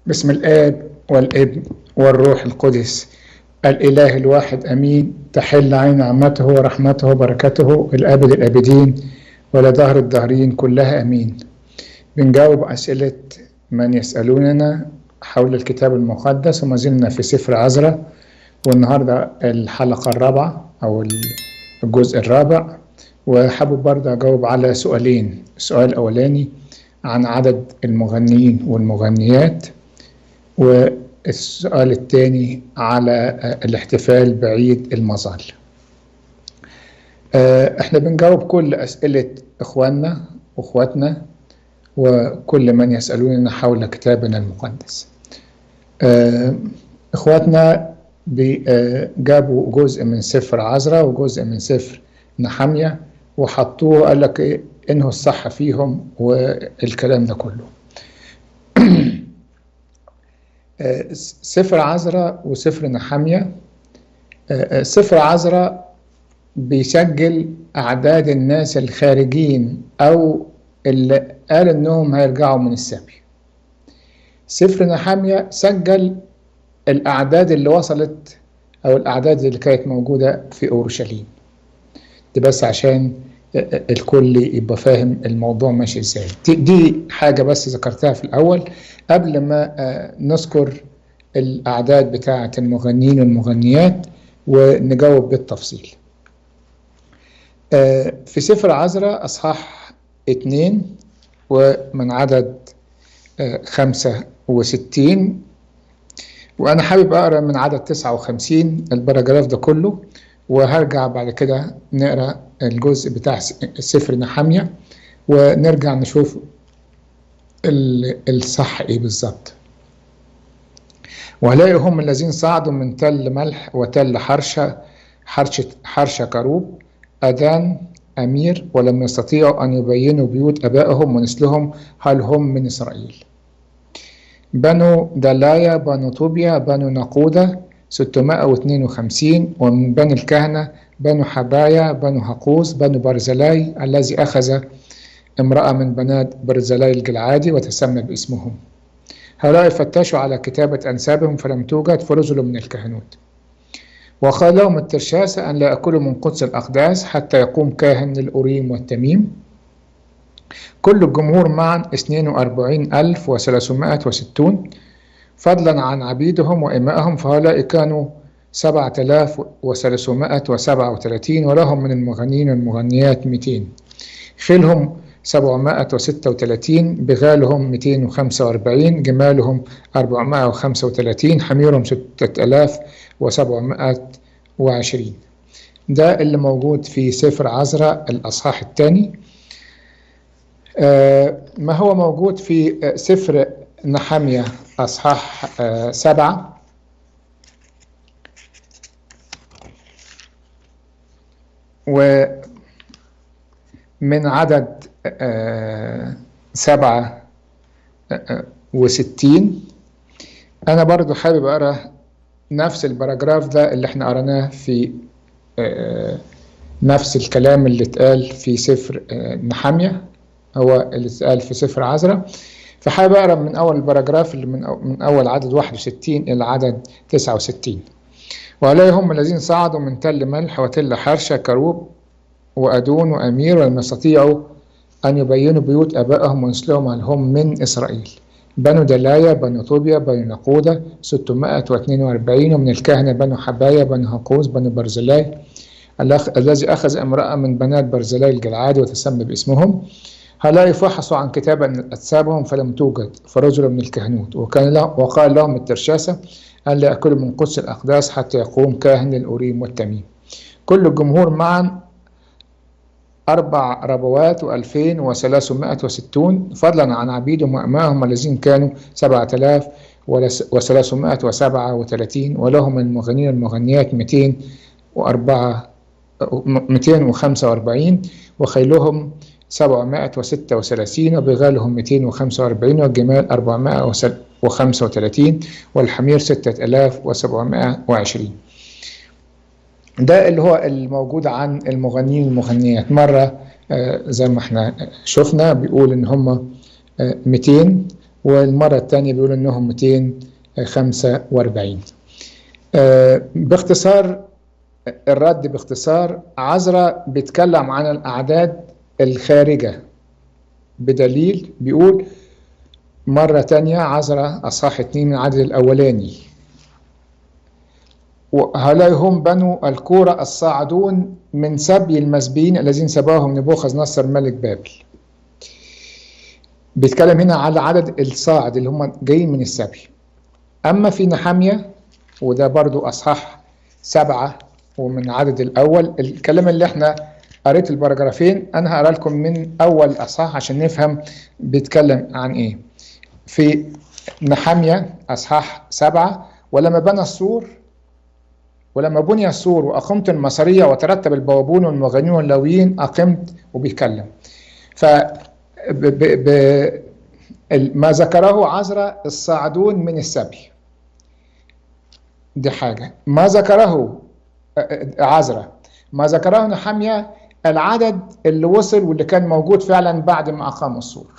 بسم الآب والابن والروح القدس الإله الواحد أمين تحل عين نعمته ورحمته وبركته الأبد الأبدين ولدهر الدهرين كلها أمين بنجاوب أسئلة من يسألوننا حول الكتاب المقدس وما زلنا في سفر عزرا والنهاردة الحلقة الرابعة أو الجزء الرابع وحابب برضه أجاوب على سؤالين السؤال الأولاني عن عدد المغنيين والمغنيات والسؤال الثاني على الاحتفال بعيد المظال احنا بنجاوب كل أسئلة إخواننا وإخواتنا وكل من يسألوننا حول كتابنا المقدس إخواتنا جابوا جزء من سفر عزرا وجزء من سفر نحمية وحطوه قال لك إيه انه الصح فيهم والكلام ده كله سفر عزرا وسفر نحمية سفر عزرا بيسجل أعداد الناس الخارجين أو اللي قال إنهم هيرجعوا من السبي سفر نحمية سجل الأعداد اللي وصلت أو الأعداد اللي كانت موجودة في أورشليم دي بس عشان الكل يبقى فاهم الموضوع ماشي ازاي دي حاجة بس ذكرتها في الأول قبل ما نذكر الأعداد بتاعة المغنيين والمغنيات ونجاوب بالتفصيل في سفر عزرا أصحاح اتنين ومن عدد خمسة وستين وأنا حابب أقرأ من عدد تسعة وخمسين البراجراف ده كله وهرجع بعد كده نقرأ الجزء بتاع سفر نحمية ونرجع نشوف الصح ايه بالظبط وهلاقي هم الذين صعدوا من تل ملح وتل حرشة حرشة, حرشة كروب أذان أمير ولم يستطيعوا أن يبينوا بيوت أبائهم ونسلهم هل هم من إسرائيل بنو دلايا بنو طوبيا بنو نقودة 652 ومن بني الكهنة بنو حبايا بنو هقوس بنو برزلاي الذي أخذ امرأة من بنات برزلاي الجلعادي وتسمى باسمهم هؤلاء فتشوا على كتابة أنسابهم فلم توجد فرزلوا من الكهنوت وقال لهم الترشاسة أن لا أكلوا من قدس الأقداس حتى يقوم كاهن الأوريم والتميم كل الجمهور معا 42360 فضلا عن عبيدهم وإمائهم فهؤلاء كانوا سبعة آلاف وثلاثمائة وسبعة وثلاثين ولهم من المغنيين والمغنيات مئتين خيلهم سبعمائة وستة وثلاثين بغالهم مئتين وخمسة وأربعين جمالهم أربعمائة وخمسة وثلاثين حميرهم ستة آلاف وسبعمائة وعشرين ده اللي موجود في سفر عزرا الأصحاح الثاني آه ما هو موجود في سفر نحمية أصحاح آه سبعة ومن عدد آه سبعة آه وستين أنا برضو حابب أقرأ نفس الباراجراف ده اللي احنا قرأناه في نفس الكلام اللي اتقال في سفر نحمية هو اللي اتقال في سفر عزرا فحابب اقرا من اول الباراجراف اللي من, أو من اول عدد 61 الى عدد 69 وهؤلاء هم الذين صعدوا من تل ملح وتل حرشة كروب وأدون وأمير ولم يستطيعوا أن يبينوا بيوت أبائهم ونسلهم هل هم من إسرائيل بنو دلايا بنو طوبيا بنو نقودة 642 ومن الكهنة بنو حبايا بنو هقوس بنو برزلاي الذي أخذ امرأة من بنات برزلاي الجلعادي وتسمى باسمهم هؤلاء فحصوا عن كتاب أتسابهم فلم توجد فرجل من الكهنوت وكان له وقال لهم الترشاسة أن لا يأكلوا من قدس الأقداس حتى يقوم كاهن الأوريم والتميم كل الجمهور معا أربع ربوات وألفين وثلاثمائة وستون فضلا عن عبيدهم وأمائهم الذين كانوا سبعة آلاف وثلاثمائة وسبعة وثلاثين ولهم المغنين والمغنيات مئتين وأربعة مئتين وخمسة وأربعين وخيلهم سبعمائة وستة وثلاثين وبغالهم مئتين وخمسة وأربعين والجمال أربعمائة وخمسة وثلاثين والحمير ستة ألاف وسبعمائة وعشرين ده اللي هو الموجود عن المغنيين والمغنيات مرة زي ما احنا شفنا بيقول ان هم 200 والمرة الثانية بيقول إنهم 245 آه، باختصار الرد باختصار عزرا بيتكلم عن الأعداد الخارجة بدليل بيقول مرة تانية عزرا أصحاح اتنين من العدد الأولاني وهؤلاء هم بنو الكورة الصاعدون من سبي المسبيين الذين سباهم نبوخذ نصر ملك بابل بيتكلم هنا على عدد الصاعد اللي هم جايين من السبي أما في نحامية وده برضو أصحاح سبعة ومن العدد الأول الكلام اللي احنا قريت البراجرافين أنا هقرا لكم من أول أصحاح عشان نفهم بيتكلم عن إيه في نحامية أصحاح سبعة ولما بنى السور ولما بني السور وأقمت المصرية وترتب البوابون والمغنيون واللاويين أقمت وبيتكلم ف ب ب ب ما ذكره عزرا الصاعدون من السبي دي حاجة ما ذكره عزرا ما ذكره نحمية العدد اللي وصل واللي كان موجود فعلا بعد ما أقاموا السور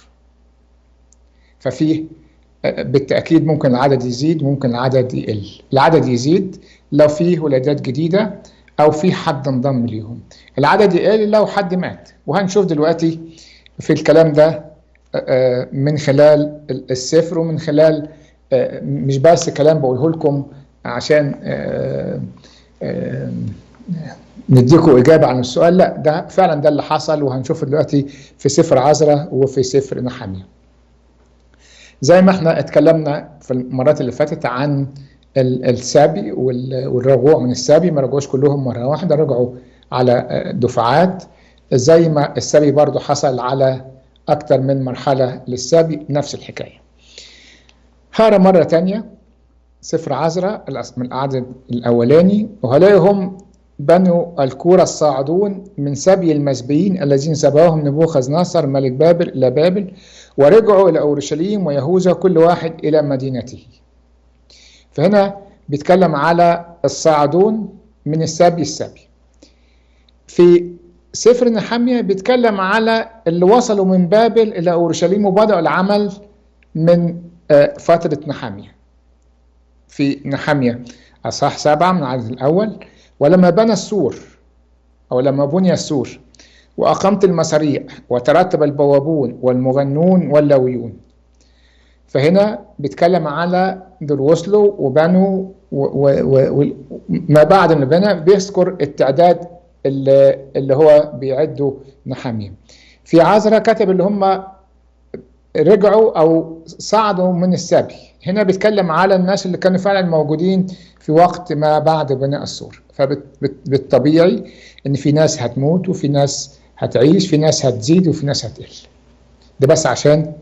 ففيه بالتأكيد ممكن العدد يزيد ممكن العدد يقل العدد يزيد لو فيه ولادات جديدة أو في حد انضم ليهم العدد يقل لو حد مات وهنشوف دلوقتي في الكلام ده من خلال السفر ومن خلال مش بس كلام بقوله لكم عشان نديكم إجابة عن السؤال لا ده فعلا ده اللي حصل وهنشوفه دلوقتي في سفر عزرة وفي سفر نحمية زي ما احنا اتكلمنا في المرات اللي فاتت عن السابي والرجوع من السابي ما رجعوش كلهم مرة واحدة رجعوا على دفعات زي ما السبي برضو حصل على أكتر من مرحلة للسبي نفس الحكاية هقرا مرة تانية سفر عزرة من العدد الأولاني وهؤلاء هم بنو الكورة الصاعدون من سبي المسبيين الذين سباهم نبوخذ نصر ملك بابل إلى بابل ورجعوا إلى أورشليم ويهوذا كل واحد إلى مدينته فهنا بيتكلم على الصاعدون من السبي السبي في سفر نحمية بيتكلم على اللي وصلوا من بابل إلى أورشليم وبدأوا العمل من فترة نحمية في نحمية أصح سبعة من العدد الأول ولما بنى السور أو لما بني السور وأقمت المصاريع وترتب البوابون والمغنون واللاويون فهنا بيتكلم على دول وصلوا وبنوا وما بعد ما بنى بيذكر التعداد اللي, اللي هو بيعدوا نحامية في عزرة كتب اللي هم رجعوا أو صعدوا من السبي هنا بيتكلم على الناس اللي كانوا فعلا موجودين في وقت ما بعد بناء السور فبالطبيعي ان في ناس هتموت وفي ناس هتعيش في ناس هتزيد وفي ناس هتقل ده بس عشان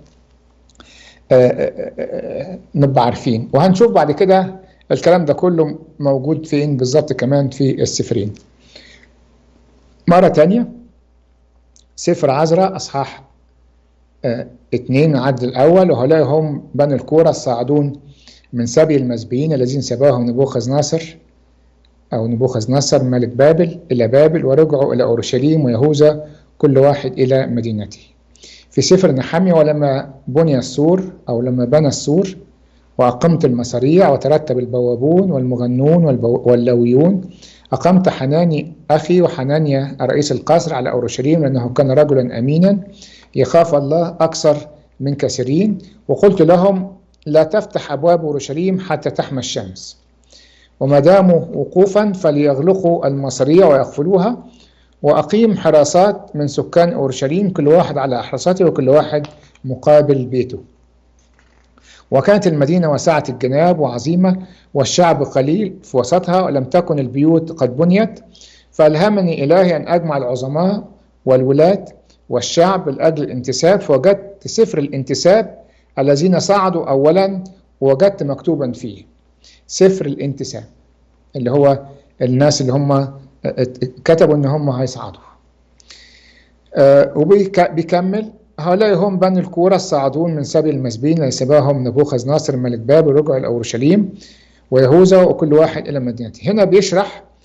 نبقى عارفين وهنشوف بعد كده الكلام ده كله موجود فين بالظبط كمان في السفرين مرة تانية سفر عزرا أصحاح اه اتنين العدد الأول وهؤلاء هم بني الكورة الصاعدون من سبي المسبيين الذين سباهم نبوخذ ناصر أو نبوخذ نصر ملك بابل إلى بابل ورجعوا إلى أورشليم ويهوذا كل واحد إلى مدينته في سفر نحمية ولما بني السور أو لما بنى السور وأقمت المصاريع وترتب البوابون والمغنون واللويون أقمت حناني أخي وحنانيا رئيس القصر على أورشليم لأنه كان رجلا أمينا يخاف الله أكثر من كثيرين وقلت لهم لا تفتح أبواب أورشليم حتى تحمى الشمس وما داموا وقوفا فليغلقوا المصرية ويقفلوها وأقيم حراسات من سكان أورشليم كل واحد على حراساته وكل واحد مقابل بيته وكانت المدينة وسعة الجناب وعظيمة والشعب قليل في وسطها ولم تكن البيوت قد بنيت فألهمني إلهي أن أجمع العظماء والولاة والشعب لأجل الانتساب فوجدت سفر الانتساب الذين صعدوا أولا ووجدت مكتوبا فيه سفر الانتساب اللي هو الناس اللي هم كتبوا ان هم هيصعدوا آه وبيكمل هؤلاء هم بني الكورة الصاعدون من سبي المسبين ليسباهم نبوخذ ناصر ملك بابل ورجعوا إلى أورشليم ويهوذا وكل واحد إلى مدينته هنا بيشرح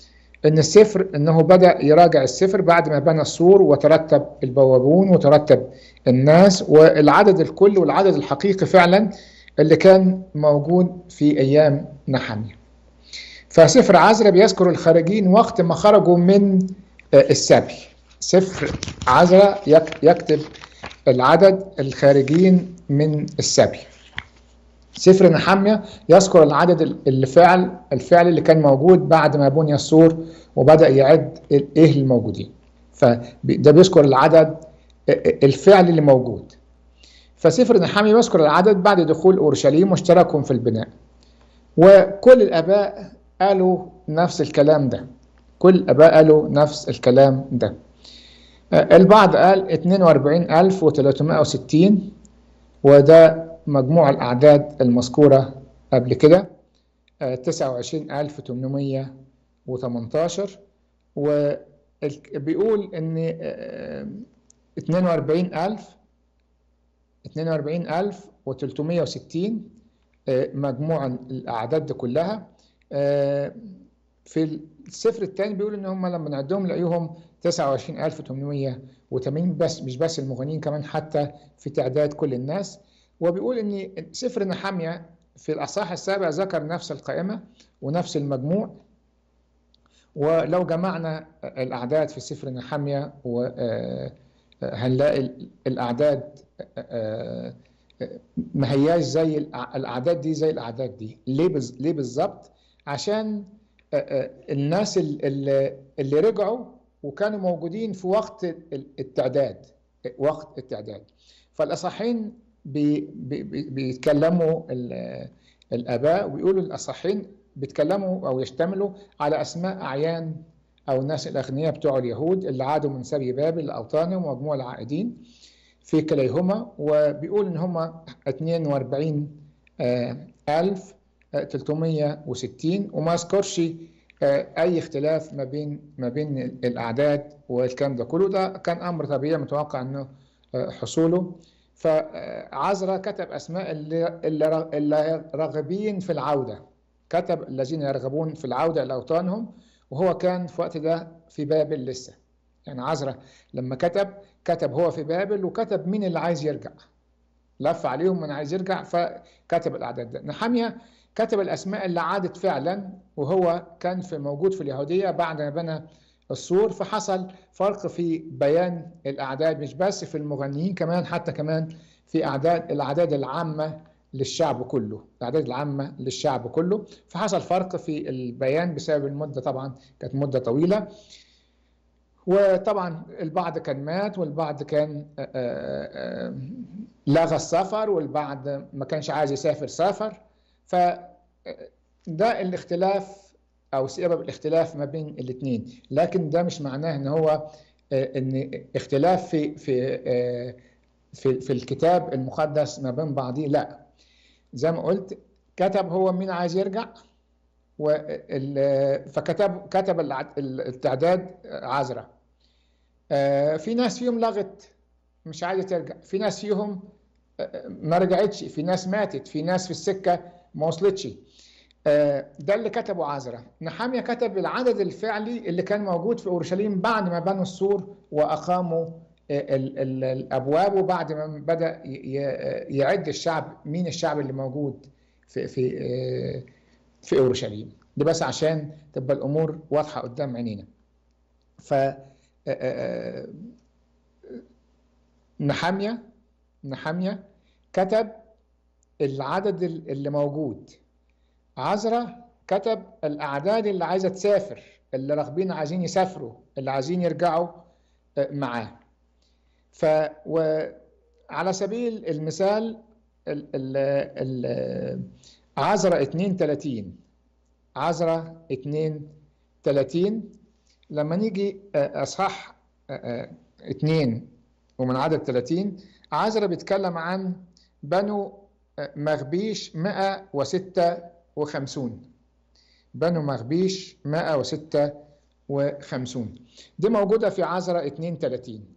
ان السفر انه بدا يراجع السفر بعد ما بنى السور وترتب البوابون وترتب الناس والعدد الكل والعدد الحقيقي فعلا اللي كان موجود في ايام نحمية فسفر عزرا بيذكر الخارجين وقت ما خرجوا من السبي سفر عزرا يكتب العدد الخارجين من السبي سفر نحمية يذكر العدد الفعل الفعل اللي كان موجود بعد ما بني السور وبدأ يعد ايه الموجودين فده بيذكر العدد الفعل اللي موجود فسفر نحمية بيذكر العدد بعد دخول اورشليم واشتراكهم في البناء وكل الاباء قالوا نفس الكلام ده كل الاباء قالوا نفس الكلام ده البعض قال 42360 وده مجموع الأعداد المذكورة قبل كده 29818 وبيقول إن 42000 42360 مجموع الأعداد دي كلها في السفر الثاني بيقول إن هم لما نعدهم لقيهم 29880 بس مش بس المغنيين كمان حتى في تعداد كل الناس وبيقول ان سفر نحمية في الاصحاح السابع ذكر نفس القائمه ونفس المجموع ولو جمعنا الاعداد في سفر نحمية هنلاقي الاعداد ما هياش زي الاعداد دي زي الاعداد دي ليه ليه بالظبط عشان الناس اللي, اللي رجعوا وكانوا موجودين في وقت التعداد وقت التعداد فالاصحين بي بي بيتكلموا الاباء ويقولوا الاصحين بيتكلموا او يشتملوا على اسماء اعيان او الناس الاغنياء بتوع اليهود اللي عادوا من سبي بابل لاوطانهم ومجموع العائدين في كليهما وبيقول ان هم 42360 وما اذكرش اي اختلاف ما بين ما بين الاعداد والكلام ده كله ده كان امر طبيعي متوقع انه حصوله فعزرا كتب اسماء اللي, اللي راغبين في العوده كتب الذين يرغبون في العوده الى اوطانهم وهو كان في وقت ده في بابل لسه يعني عزرا لما كتب كتب هو في بابل وكتب مين اللي عايز يرجع لف عليهم من عايز يرجع فكتب الاعداد ده نحمية كتب الاسماء اللي عادت فعلا وهو كان في موجود في اليهوديه بعد ما بنى السور فحصل فرق في بيان الاعداد مش بس في المغنيين كمان حتى كمان في اعداد الاعداد العامه للشعب كله الاعداد العامه للشعب كله فحصل فرق في البيان بسبب المده طبعا كانت مده طويله وطبعا البعض كان مات والبعض كان لغى السفر والبعض ما كانش عايز يسافر سافر فده الاختلاف او سبب الاختلاف ما بين الاثنين لكن ده مش معناه ان هو ان اختلاف في في في في الكتاب المقدس ما بين بعضيه لا زي ما قلت كتب هو مين عايز يرجع فكتب كتب التعداد عذرة في ناس فيهم لغت مش عايزه ترجع في ناس فيهم ما رجعتش في ناس ماتت في ناس في السكه ما وصلتش ده اللي كتبه عزرا نحامية كتب العدد الفعلي اللي كان موجود في أورشليم بعد ما بنوا السور وأقاموا ال ال الأبواب وبعد ما بدأ يعد الشعب مين الشعب اللي موجود في في في أورشليم ده بس عشان تبقى الأمور واضحة قدام عينينا ف نحامية نحامية كتب العدد اللي موجود عزرا كتب الأعداد اللي عايزة تسافر اللي راغبين عايزين يسافروا اللي عايزين يرجعوا معاه ف وعلى سبيل المثال ال ال ال عزرا 32 عزرا 32 لما نيجي اصحاح 2 ومن عدد 30 عزرا بيتكلم عن بنو مغبيش 156 بنو مغبيش 156 دي موجودة في عزرا 32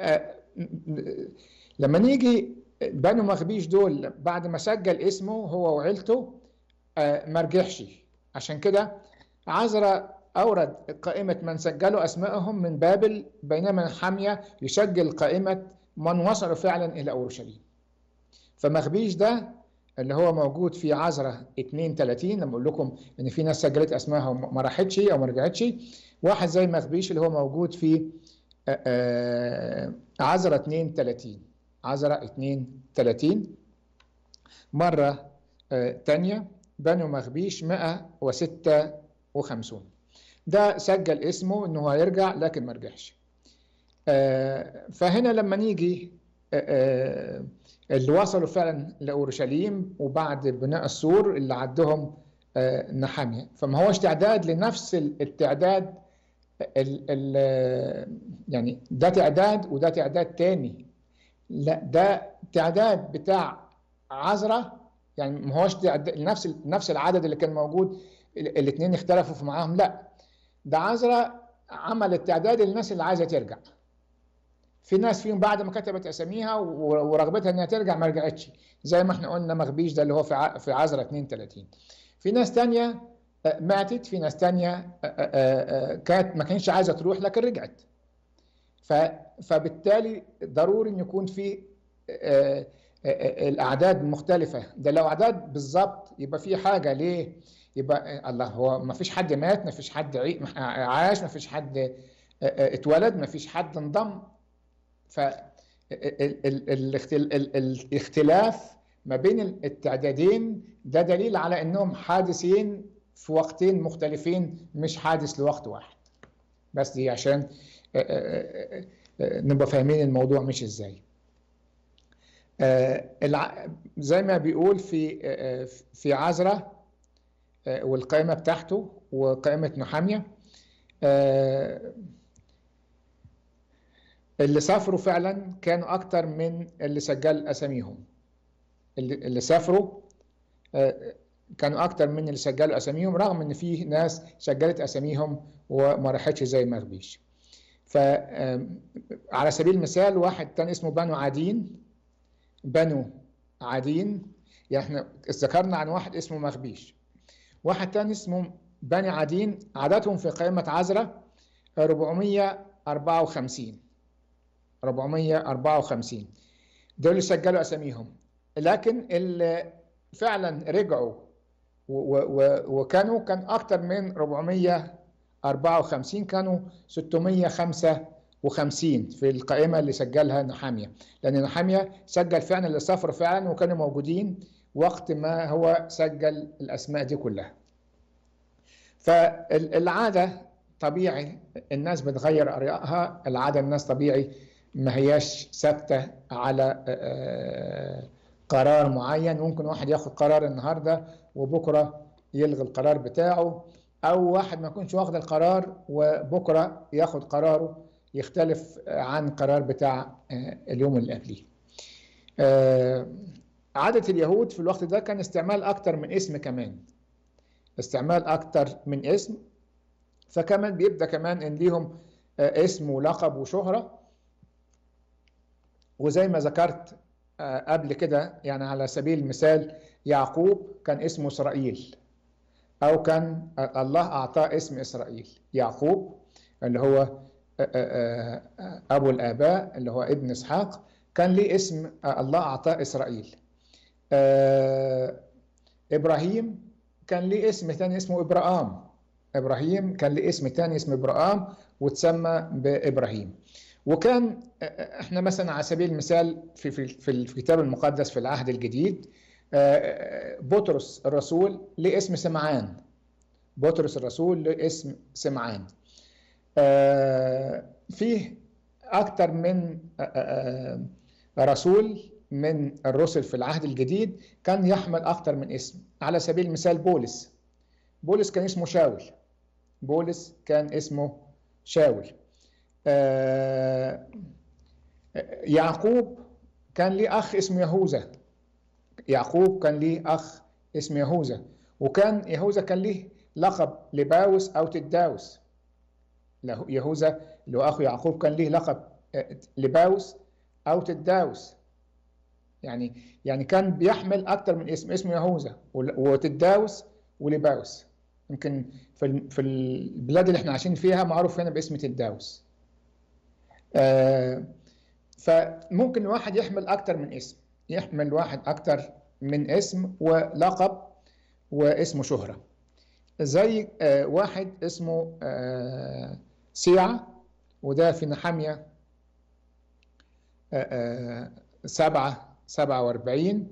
لما نيجي بنو مغبيش دول بعد ما سجل اسمه هو وعيلته ما رجعش عشان كده عزرا أورد قائمة من سجلوا أسمائهم من بابل بينما حمية يسجل قائمة من وصلوا فعلا إلى أورشليم فمخبيش ده اللي هو موجود في عزرة 32 لما اقول لكم ان في ناس سجلت اسمائها وما راحتش او ما رجعتش واحد زي مخبيش اللي هو موجود في عزرة 32 عزرة 32 مرة تانية بنو مخبيش 156 ده سجل اسمه انه هيرجع لكن ما رجعش فهنا لما نيجي اللي وصلوا فعلا لاورشليم وبعد بناء السور اللي عدهم نحاميه فما هوش تعداد لنفس التعداد ال ال يعني ده تعداد وده تعداد تاني لا ده تعداد بتاع عذرة يعني ما هوش نفس نفس العدد اللي كان موجود الاثنين اختلفوا في معاهم لا ده عذرة عمل التعداد للناس اللي عايزه ترجع في ناس فيهم بعد ما كتبت اساميها ورغبتها انها ترجع ما رجعتش زي ما احنا قلنا مخبيش ده اللي هو في في عذرة 32 في ناس تانية ماتت في ناس تانية كانت ما كانتش عايزه تروح لكن رجعت فبالتالي ضروري ان يكون في الاعداد مختلفه ده لو اعداد بالظبط يبقى في حاجه ليه يبقى الله هو ما فيش حد مات ما فيش حد عاش ما فيش حد اتولد ما فيش حد انضم فالاختلاف ما بين التعدادين ده دليل على انهم حادثين في وقتين مختلفين مش حادث لوقت واحد بس دي عشان نبقى فاهمين الموضوع مش ازاي زي ما بيقول في في عزرة والقائمة بتاعته وقائمة نحامية اللي سافروا فعلا كانوا أكتر من اللي سجل أساميهم اللي سافروا كانوا أكتر من اللي سجلوا أساميهم رغم إن في ناس سجلت أساميهم وما راحتش زي مغبيش فعلى سبيل المثال واحد تاني اسمه بنو عدين بنو عدين يعني احنا ذكرنا عن واحد اسمه مغبيش واحد تاني اسمه بني عدين عددهم في قائمة عزرة 454 454 دول اللي سجلوا اساميهم لكن اللي فعلا رجعوا وكانوا كان اكتر من 454 كانوا 655 في القائمة اللي سجلها نحامية لأن نحامية سجل فعلا اللي سافروا فعلا وكانوا موجودين وقت ما هو سجل الأسماء دي كلها فالعادة طبيعي الناس بتغير أريائها العادة الناس طبيعي ما هياش ثابتة على قرار معين ممكن واحد ياخد قرار النهاردة وبكرة يلغي القرار بتاعه أو واحد ما يكونش واخد القرار وبكرة ياخد قراره يختلف عن قرار بتاع اليوم اللي قبليه عادة اليهود في الوقت ده كان استعمال أكتر من اسم كمان استعمال أكتر من اسم فكمان بيبدأ كمان إن ليهم اسم ولقب وشهرة وزي ما ذكرت قبل كده يعني على سبيل المثال يعقوب كان اسمه إسرائيل أو كان الله أعطاه اسم إسرائيل يعقوب اللي هو أبو الآباء اللي هو ابن إسحاق كان ليه اسم الله أعطاه إسرائيل إبراهيم كان ليه اسم ثاني اسمه إبراهام إبراهيم كان ليه اسم ثاني اسمه إبراهام وتسمى بإبراهيم وكان احنا مثلا على سبيل المثال في في في الكتاب المقدس في العهد الجديد بطرس الرسول ليه اسم سمعان بطرس الرسول له اسم سمعان فيه أكثر من رسول من الرسل في العهد الجديد كان يحمل أكثر من اسم على سبيل المثال بولس بولس كان اسمه شاول بولس كان اسمه شاول يعقوب كان ليه أخ اسمه يهوذا يعقوب كان ليه أخ اسمه يهوذا وكان يهوذا كان ليه لقب لباوس أو تداوس يهوذا اللي هو أخو يعقوب كان ليه لقب لباوس أو تداوس يعني يعني كان بيحمل أكتر من اسم اسمه يهوذا وتداوس ولباوس يمكن في في البلاد اللي احنا عايشين فيها معروف هنا باسم الداوس آه فممكن واحد يحمل اكتر من اسم يحمل واحد اكتر من اسم ولقب واسمه شهرة زي آه واحد اسمه آه سيعة وده في نحامية سبعة سبعة واربعين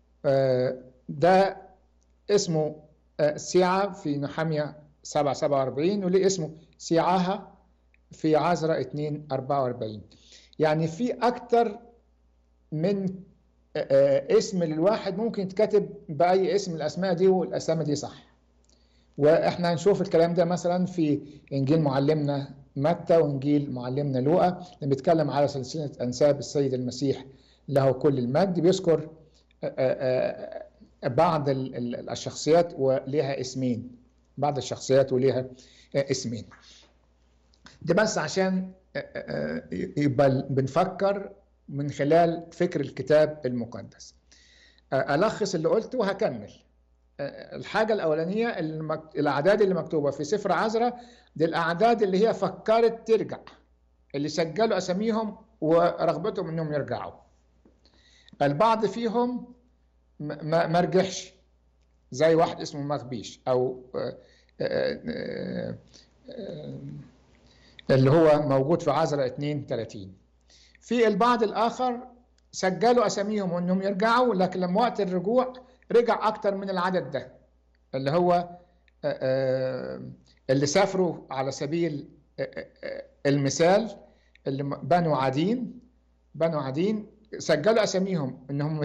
ده اسمه سيعة في نحامية سبعة سبعة واربعين وليه اسمه سيعاها في عزرة اتنين أربعة واربعين يعني في أكتر من اسم للواحد ممكن يتكتب بأي اسم الأسماء دي والأسامي دي صح واحنا هنشوف الكلام ده مثلا في انجيل معلمنا متى وانجيل معلمنا لوقا اللي بيتكلم على سلسله انساب السيد المسيح له كل المجد بيذكر بعض الشخصيات وليها اسمين بعض الشخصيات وليها اسمين ده بس عشان يبقى بنفكر من خلال فكر الكتاب المقدس ألخص اللي قلته وهكمل الحاجة الأولانية الأعداد اللي مكتوبة في سفر عزرة دي الأعداد اللي هي فكرت ترجع اللي سجلوا أساميهم ورغبتهم إنهم يرجعوا البعض فيهم ما ما رجعش زي واحد اسمه مغبيش أو اللي هو موجود في عزرة 32 في البعض الآخر سجلوا أساميهم وإنهم يرجعوا لكن لما وقت الرجوع رجع أكتر من العدد ده اللي هو اللي سافروا على سبيل المثال اللي بنوا عدين بنوا عدين سجلوا أساميهم إنهم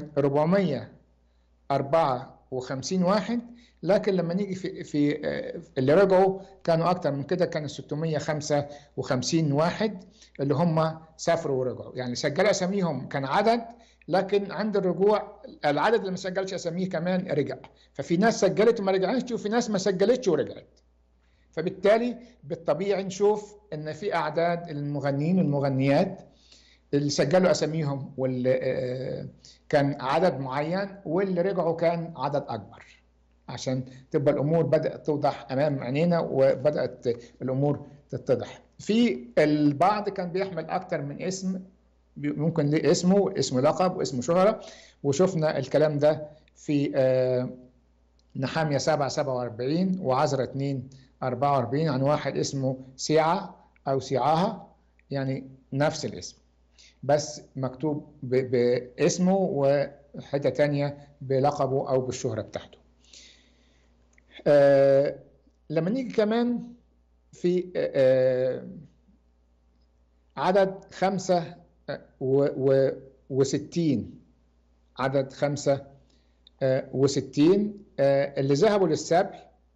454 واحد لكن لما نيجي في, في اللي رجعوا كانوا أكتر من كده كانوا 655 واحد اللي هم سافروا ورجعوا يعني سجلوا أساميهم كان عدد لكن عند الرجوع العدد اللي ما سجلش اساميه كمان رجع ففي ناس سجلت وما رجعتش وفي ناس ما سجلتش ورجعت فبالتالي بالطبيعي نشوف ان في اعداد المغنيين والمغنيات اللي سجلوا اساميهم واللي كان عدد معين واللي رجعوا كان عدد اكبر عشان تبقى الامور بدات توضح امام عينينا وبدات الامور تتضح في البعض كان بيحمل اكتر من اسم ممكن ليه اسمه اسم لقب واسم شهرة وشفنا الكلام ده في آه نحامية 7 47 وعزرة 2 44 عن واحد اسمه سيعة أو سيعاها يعني نفس الاسم بس مكتوب باسمه وحتة تانية بلقبه أو بالشهرة بتاعته آه لما نيجي كمان في آه عدد خمسة و و وستين عدد خمسة آه وستين آه اللي ذهبوا للسبي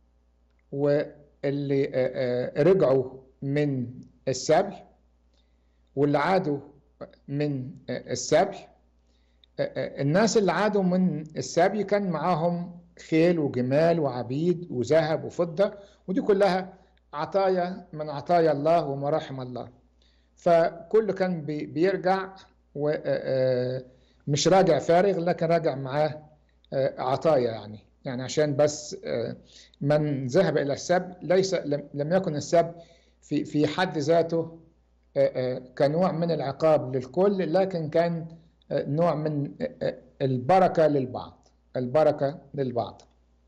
واللي آه رجعوا من السبي واللي عادوا من السبي الناس اللي عادوا من السبي كان معاهم خيل وجمال وعبيد وذهب وفضة ودي كلها عطايا من عطايا الله ومراحم الله فكله كان بي بيرجع ومش راجع فارغ لكن راجع معاه عطايا يعني يعني عشان بس من ذهب الى السب ليس لم يكن السب في في حد ذاته كنوع من العقاب للكل لكن كان نوع من البركه للبعض البركه للبعض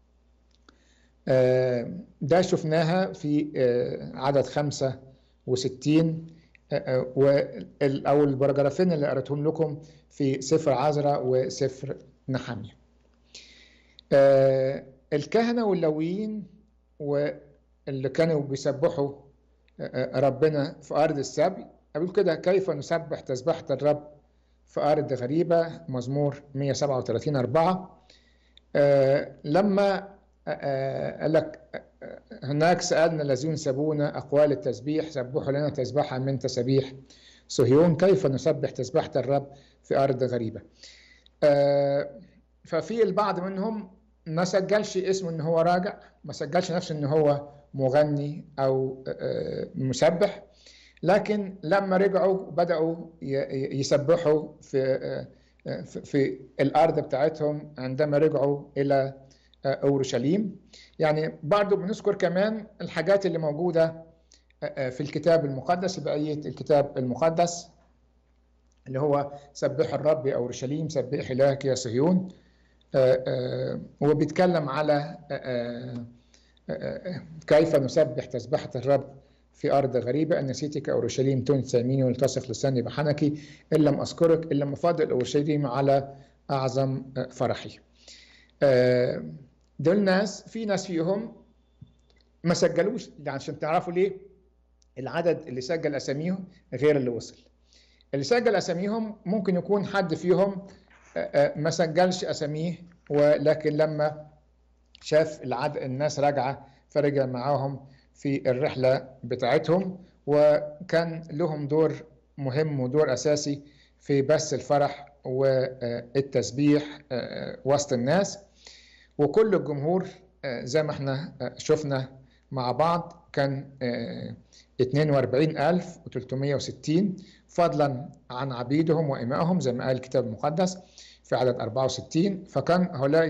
ده شفناها في عدد 65 او البراجرافين اللي قريتهم لكم في سفر عزرا وسفر نحمية آه الكهنة واللويين واللي كانوا بيسبحوا آه ربنا في أرض السبي أقول كده كيف نسبح تسبحة الرب في أرض غريبة مزمور 137 4 آه لما قال لك هناك سألنا الذين سبونا أقوال التسبيح سبحوا لنا تسبحا من تسبيح صهيون كيف نسبح تسبحة الرب في أرض غريبة ففي البعض منهم ما سجلش اسمه ان هو راجع ما سجلش نفسه ان هو مغني او مسبح لكن لما رجعوا بدأوا يسبحوا في في الارض بتاعتهم عندما رجعوا الى أورشليم يعني برضو بنذكر كمان الحاجات اللي موجودة في الكتاب المقدس بقية الكتاب المقدس اللي هو سبح الرب يا أورشليم سبح إلهك يا صهيون وبيتكلم على كيف نسبح تسبحة الرب في أرض غريبة أن نسيتك أورشليم تنسى يميني ولتصق لساني بحنكي إن لم أذكرك إن لم أفضل أورشليم على أعظم فرحي دول ناس في ناس فيهم ما سجلوش عشان تعرفوا ليه العدد اللي سجل أساميهم غير اللي وصل اللي سجل أساميهم ممكن يكون حد فيهم ما سجلش أساميه ولكن لما شاف العدد الناس راجعة فرجع معاهم في الرحلة بتاعتهم وكان لهم دور مهم ودور أساسي في بث الفرح والتسبيح وسط الناس وكل الجمهور زي ما احنا شفنا مع بعض كان 42360 فضلا عن عبيدهم وإمائهم زي ما قال الكتاب المقدس في عدد 64 فكان هؤلاء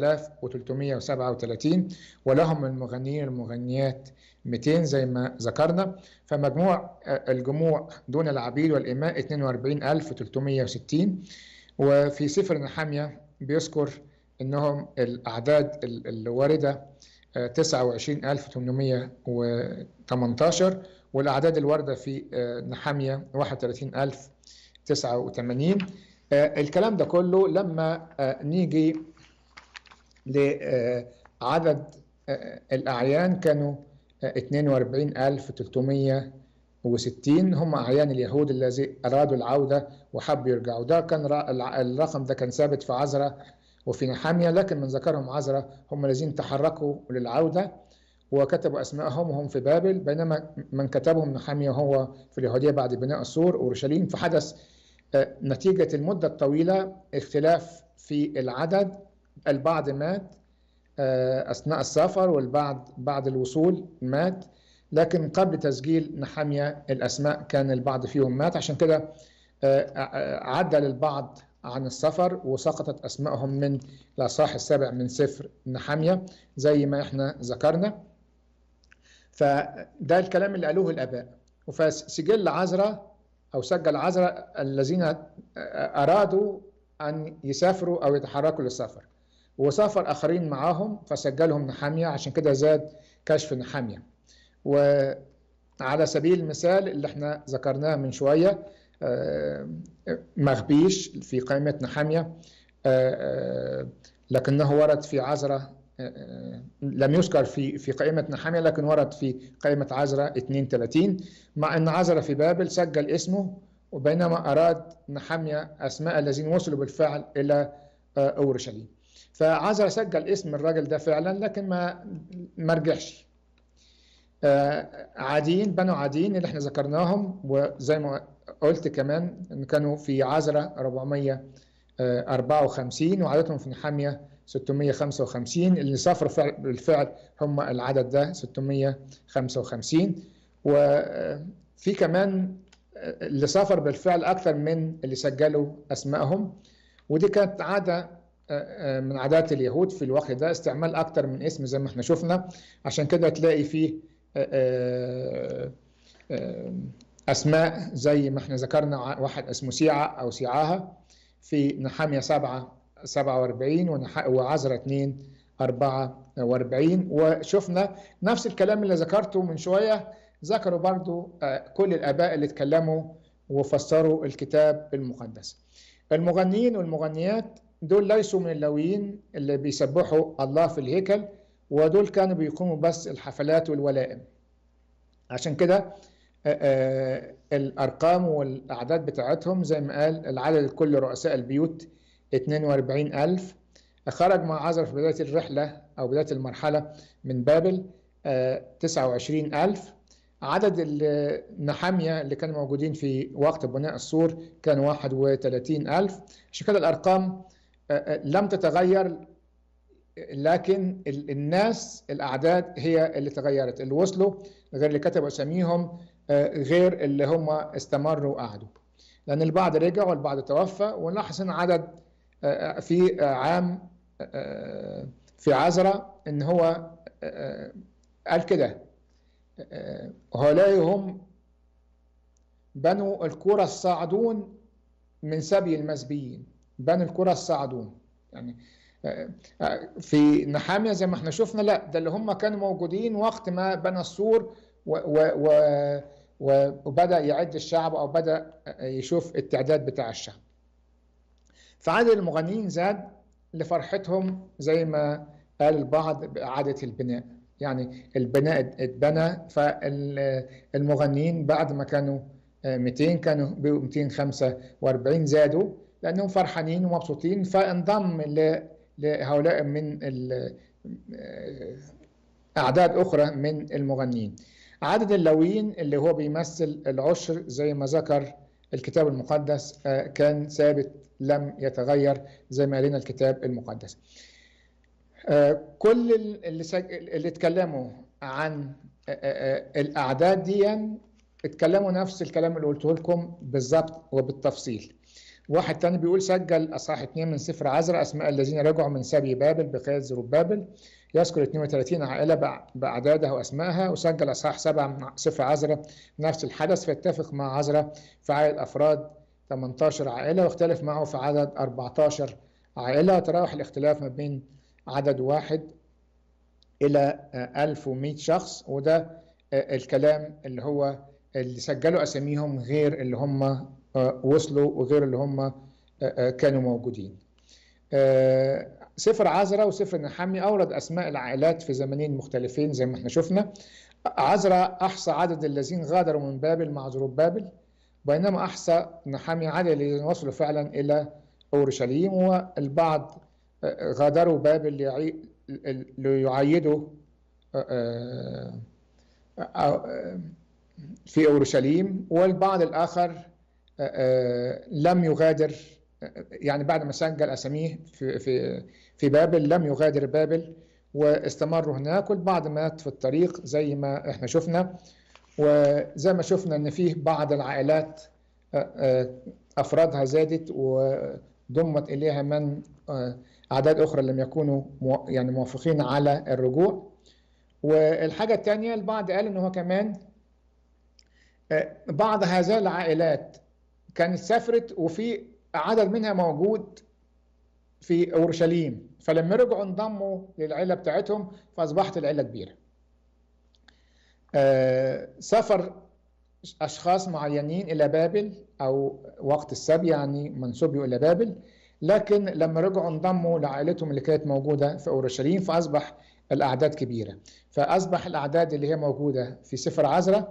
7337 ولهم المغنيين المغنيات 200 زي ما ذكرنا فمجموع الجموع دون العبيد والإماء 42360 وفي سفر نحامية بيذكر انهم الاعداد اللي وارده 29818 والاعداد الوارده في نحاميه 31089 الكلام ده كله لما نيجي لعدد الأعيان كانوا 42360 هم أعيان اليهود الذي أرادوا العودة وحبوا يرجعوا ده كان الرقم ده كان ثابت في عزرة وفي نحامية لكن من ذكرهم عزرة هم الذين تحركوا للعودة وكتبوا أسمائهم وهم في بابل بينما من كتبهم نحامية هو في اليهودية بعد بناء السور أورشليم فحدث نتيجة المدة الطويلة اختلاف في العدد البعض مات أثناء السفر والبعض بعد الوصول مات لكن قبل تسجيل نحامية الأسماء كان البعض فيهم مات عشان كده عدل البعض عن السفر وسقطت أسمائهم من الأصحاح السابع من سفر نحامية زي ما احنا ذكرنا فده الكلام اللي قالوه الآباء وفسجل عزرة أو سجل عزرة الذين أرادوا أن يسافروا أو يتحركوا للسفر وسافر آخرين معاهم فسجلهم نحامية عشان كده زاد كشف نحامية وعلى سبيل المثال اللي احنا ذكرناه من شوية مغبيش في قائمة نحامية لكنه ورد في عزرة لم يذكر في في قائمة نحامية لكن ورد في قائمة عزرة 32 مع أن عزرة في بابل سجل اسمه وبينما أراد نحامية أسماء الذين وصلوا بالفعل إلى أورشليم فعزرة سجل اسم الراجل ده فعلا لكن ما ما رجعش عاديين بنو عاديين اللي احنا ذكرناهم وزي ما قلت كمان ان كانوا في عزرة 454 وعددهم في نحامية 655 اللي سافروا بالفعل هم العدد ده 655 وفي كمان اللي سافر بالفعل أكثر من اللي سجلوا أسمائهم ودي كانت عادة من عادات اليهود في الوقت ده استعمال أكثر من اسم زي ما احنا شفنا عشان كده تلاقي فيه أسماء زي ما احنا ذكرنا واحد اسمه سيعة أو سيعاها في نحامية سبعة 47 وعزرة 2 44 وشفنا نفس الكلام اللي ذكرته من شوية ذكروا برضو كل الآباء اللي اتكلموا وفسروا الكتاب المقدس المغنيين والمغنيات دول ليسوا من اللويين اللي بيسبحوا الله في الهيكل ودول كانوا بيقوموا بس الحفلات والولائم عشان كده الأرقام والأعداد بتاعتهم زي ما قال العدد كل رؤساء البيوت 42000 خرج مع عزر في بداية الرحلة أو بداية المرحلة من بابل 29000 عدد النحامية اللي كانوا موجودين في وقت بناء السور كان 31000 عشان كده الأرقام لم تتغير لكن الناس الأعداد هي اللي تغيرت اللي وصلوا غير اللي كتبوا أساميهم غير اللي هم استمروا وقعدوا لأن البعض رجع والبعض توفى ونلاحظ ان عدد في عام في عزرا ان هو قال كده هؤلاء هم بنو الكرة الصاعدون من سبي المسبيين بنو الكرة الصاعدون يعني في نحامية زي ما احنا شفنا لا ده اللي هم كانوا موجودين وقت ما بنى السور و و و وبدأ يعد الشعب أو بدأ يشوف التعداد بتاع الشعب فعدد المغنيين زاد لفرحتهم زي ما قال البعض بإعادة البناء يعني البناء اتبنى فالمغنيين بعد ما كانوا 200 كانوا بقوا 245 زادوا لأنهم فرحانين ومبسوطين فانضم لهؤلاء من أعداد أخرى من المغنيين عدد اللويين اللي هو بيمثل العشر زي ما ذكر الكتاب المقدس كان ثابت لم يتغير زي ما قالنا الكتاب المقدس كل اللي, سج... اللي اتكلموا عن الأعداد دي اتكلموا نفس الكلام اللي قلته لكم بالظبط وبالتفصيل واحد تاني بيقول سجل اصحاح اثنين من سفر عزرا اسماء الذين رجعوا من سبي بابل بقياده زروبابل يذكر 32 عائله باعدادها واسمائها وسجل اصحاح سبعه من سفر عزرا نفس الحدث فيتفق مع عزرا في عدد افراد 18 عائله واختلف معه في عدد 14 عائله وتراوح الاختلاف ما بين عدد واحد الى 1100 شخص وده الكلام اللي هو اللي سجلوا اساميهم غير اللي هم وصلوا وغير اللي هم كانوا موجودين سفر عزرا وسفر نحمي أورد أسماء العائلات في زمنين مختلفين زي ما احنا شفنا عزرا أحصى عدد الذين غادروا من بابل مع ظروف بابل بينما أحصى نحمي عدد الذين وصلوا فعلا إلى أورشليم والبعض غادروا بابل ليعيدوا في أورشليم والبعض الآخر لم يغادر يعني بعد ما سجل اساميه في في في بابل لم يغادر بابل واستمروا هناك والبعض مات في الطريق زي ما احنا شفنا وزي ما شفنا ان فيه بعض العائلات افرادها زادت وضمت اليها من اعداد اخرى لم يكونوا يعني موافقين على الرجوع والحاجه الثانيه البعض قال ان هو كمان بعض هذه العائلات كانت سافرت وفي عدد منها موجود في اورشليم فلما رجعوا انضموا للعيله بتاعتهم فاصبحت العيله كبيره. آه سافر اشخاص معينين الى بابل او وقت السبي يعني منسوبوا الى بابل لكن لما رجعوا انضموا لعائلتهم اللي كانت موجوده في اورشليم فاصبح الاعداد كبيره فاصبح الاعداد اللي هي موجوده في سفر عزرا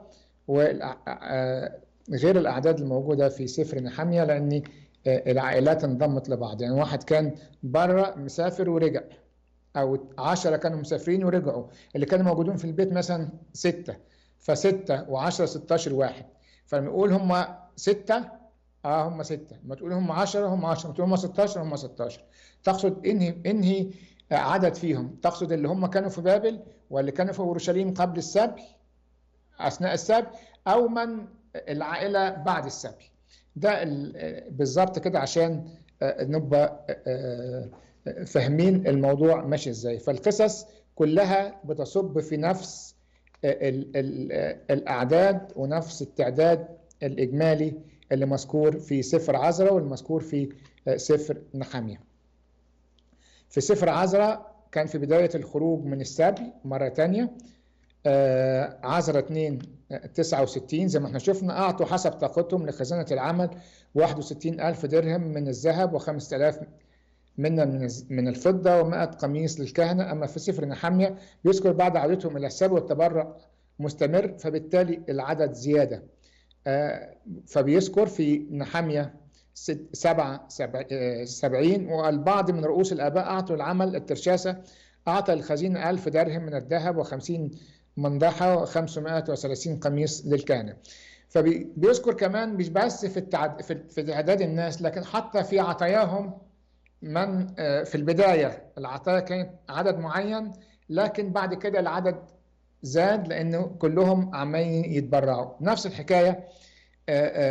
غير الاعداد الموجوده في سفر نحميه لان العائلات انضمت لبعض يعني واحد كان بره مسافر ورجع او عشرة كانوا مسافرين ورجعوا اللي كانوا موجودين في البيت مثلا ستة فستة وعشرة 16 واحد فلما يقول هم ستة اه هم ستة ما تقول هم 10 هم 10 ما تقول هم 16 هم 16 تقصد انهي انهي عدد فيهم تقصد اللي هم كانوا في بابل واللي كانوا في اورشليم قبل السبي اثناء السبي او من العائله بعد السبي ده بالظبط كده عشان نبقى فاهمين الموضوع ماشي ازاي فالقصص كلها بتصب في نفس ال ال الاعداد ونفس التعداد الاجمالي اللي مذكور في سفر عزرا والمذكور في سفر نحمية في سفر عزرا كان في بداية الخروج من السبي مرة تانية عزرا 2 69 زي ما احنا شفنا أعطوا حسب طاقتهم لخزانة العمل 61 ألف درهم من الذهب و5000 من من الفضة و100 قميص للكهنة أما في سفر نحمية بيذكر بعد عودتهم إلى السبي والتبرع مستمر فبالتالي العدد زيادة فبيذكر في نحمية سبعة سبعين والبعض من رؤوس الآباء أعطوا العمل الترشاسة أعطى الخزينة ألف درهم من الذهب وخمسين منضحة وخمسمائة وثلاثين قميص للكهنة فبيذكر كمان مش بس في التعد في تعداد الناس لكن حتى في عطاياهم من في البداية العطايا كانت عدد معين لكن بعد كده العدد زاد لأنه كلهم عمالين يتبرعوا نفس الحكاية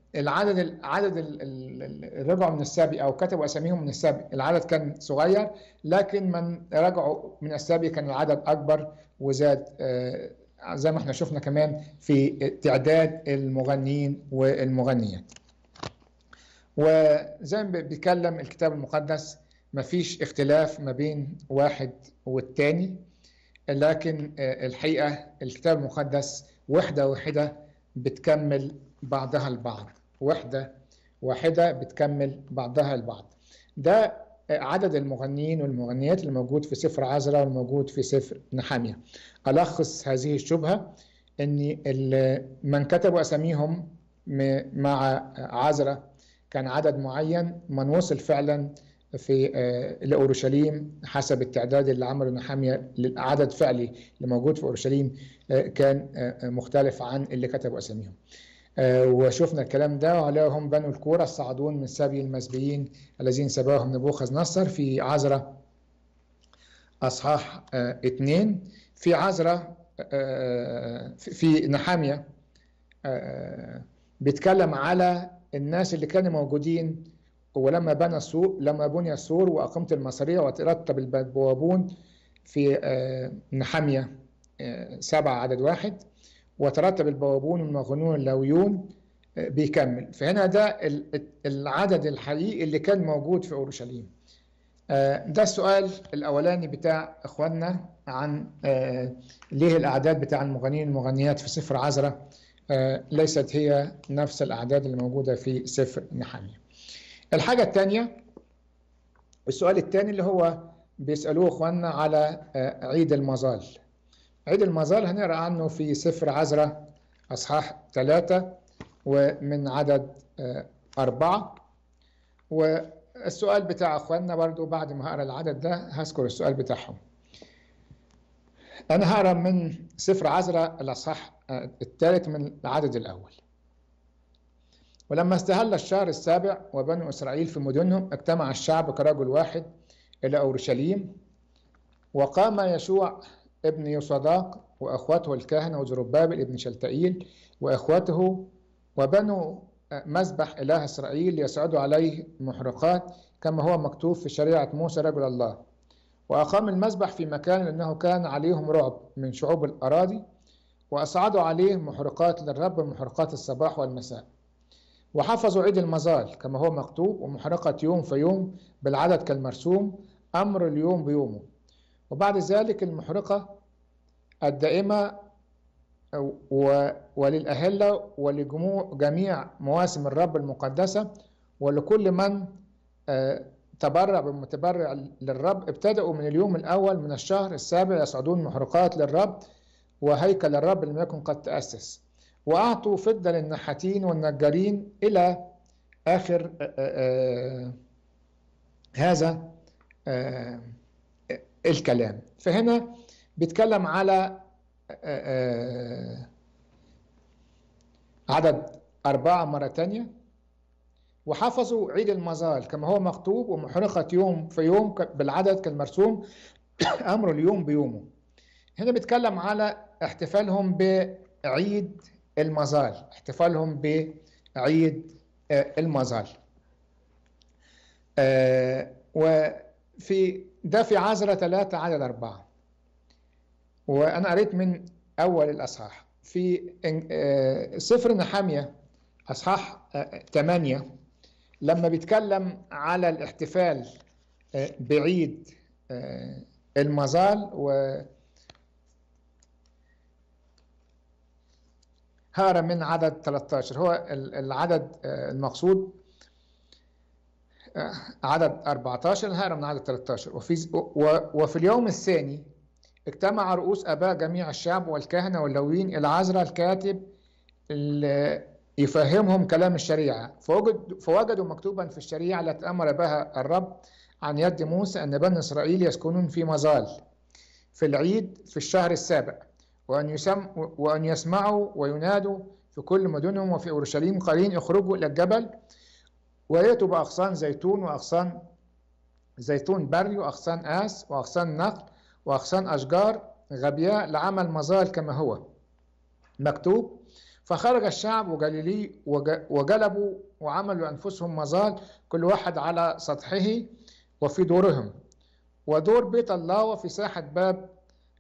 العدد عدد اللي رجعوا من السبي او كتبوا اساميهم من السبي العدد كان صغير لكن من رجعوا من السبي كان العدد اكبر وزاد زي ما احنا شفنا كمان في تعداد المغنيين والمغنيات وزي ما بيتكلم الكتاب المقدس مفيش اختلاف ما بين واحد والتاني لكن الحقيقة الكتاب المقدس وحدة واحدة بتكمل بعضها البعض وحدة واحدة بتكمل بعضها البعض ده عدد المغنيين والمغنيات الموجود في سفر عزرا والموجود في سفر نحامية ألخص هذه الشبهة أن من كتبوا أساميهم مع عزرا كان عدد معين من وصل فعلا في لأورشليم حسب التعداد اللي عمله نحامية للعدد فعلي اللي موجود في أورشليم كان مختلف عن اللي كتبوا أساميهم وشفنا الكلام ده وعليهم بنو الكورة الصاعدون من سبي المسبيين الذين سباهم نبوخذ نصر في عزرة أصحاح اثنين في عزرة في نحامية بيتكلم على الناس اللي كانوا موجودين ولما بنى السور لما بني السور وأقمت المصاريع وترتب البوابون في نحامية سبعة عدد واحد وترتب البوابون والمغنون اللاويون بيكمل فهنا ده العدد الحقيقي اللي كان موجود في اورشليم ده السؤال الاولاني بتاع اخواننا عن ليه الاعداد بتاع المغنيين والمغنيات في سفر عزرا ليست هي نفس الاعداد اللي موجوده في سفر نحاميه الحاجه الثانيه السؤال الثاني اللي هو بيسالوه اخواننا على عيد المظال عيد المظال هنقرا عنه في سفر عزرا اصحاح ثلاثة ومن عدد أربعة والسؤال بتاع اخواننا برضو بعد ما هقرا العدد ده هذكر السؤال بتاعهم انا هقرا من سفر عزرا الاصحاح الثالث من العدد الاول ولما استهل الشهر السابع وبنو اسرائيل في مدنهم اجتمع الشعب كرجل واحد الى اورشليم وقام يشوع ابن يصداق واخوته الكهنه وزربابل ابن شلتائيل واخوته وبنو مذبح اله اسرائيل يصعدوا عليه محرقات كما هو مكتوب في شريعه موسى رجل الله واقام المذبح في مكان لانه كان عليهم رعب من شعوب الاراضي واصعدوا عليه محرقات للرب محرقات الصباح والمساء وحفظوا عيد المظال كما هو مكتوب ومحرقه يوم في يوم بالعدد كالمرسوم امر اليوم بيومه وبعد ذلك المحرقة الدائمة وللأهلة ولجميع مواسم الرب المقدسة ولكل من تبرع بمتبرع للرب ابتدأوا من اليوم الأول من الشهر السابع يصعدون محرقات للرب وهيكل الرب لم يكن قد تأسس وأعطوا فضة للنحاتين والنجارين إلى آخر هذا الكلام فهنا بيتكلم على عدد أربعة مرة تانية وحفظوا عيد المظال كما هو مكتوب ومحرقة يوم في يوم بالعدد كالمرسوم أمر اليوم بيومه هنا بيتكلم على احتفالهم بعيد المظال احتفالهم بعيد المظال وفي ده في عزرة ثلاثة عدد أربعة وأنا قريت من أول الأصحاح في سفر نحامية أصحاح ثمانية لما بيتكلم على الاحتفال بعيد المظال و هارا من عدد 13 هو العدد المقصود عدد 14 هارا من عدد 13 وفي وفي اليوم الثاني اجتمع رؤوس اباء جميع الشعب والكهنه واللويين الى عزرا الكاتب يفهمهم كلام الشريعه فوجد فوجدوا مكتوبا في الشريعه التي امر بها الرب عن يد موسى ان بني اسرائيل يسكنون في مظال في العيد في الشهر السابع وان يسم وان يسمعوا وينادوا في كل مدنهم وفي اورشليم قائلين اخرجوا الى الجبل ويأتوا بأغصان زيتون وأغصان زيتون بري وأغصان آس وأغصان نخل وأغصان أشجار غبياء لعمل مظال كما هو مكتوب فخرج الشعب وجليلي وجلبوا وعملوا أنفسهم مظال كل واحد على سطحه وفي دورهم ودور بيت الله وفي ساحة باب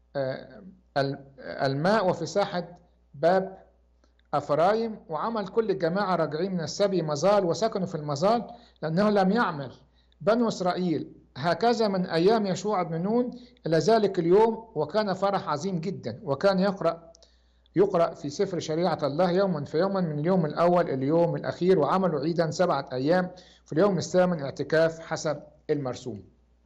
الماء وفي ساحة باب أفرايم وعمل كل الجماعة راجعين من السبي مظال وسكنوا في المظال لأنه لم يعمل بنو إسرائيل هكذا من أيام يشوع بن نون إلى ذلك اليوم وكان فرح عظيم جدا وكان يقرأ يقرأ في سفر شريعة الله يوما في يوما من اليوم الأول إلى اليوم الأخير وعملوا عيدا سبعة أيام في اليوم الثامن اعتكاف حسب المرسوم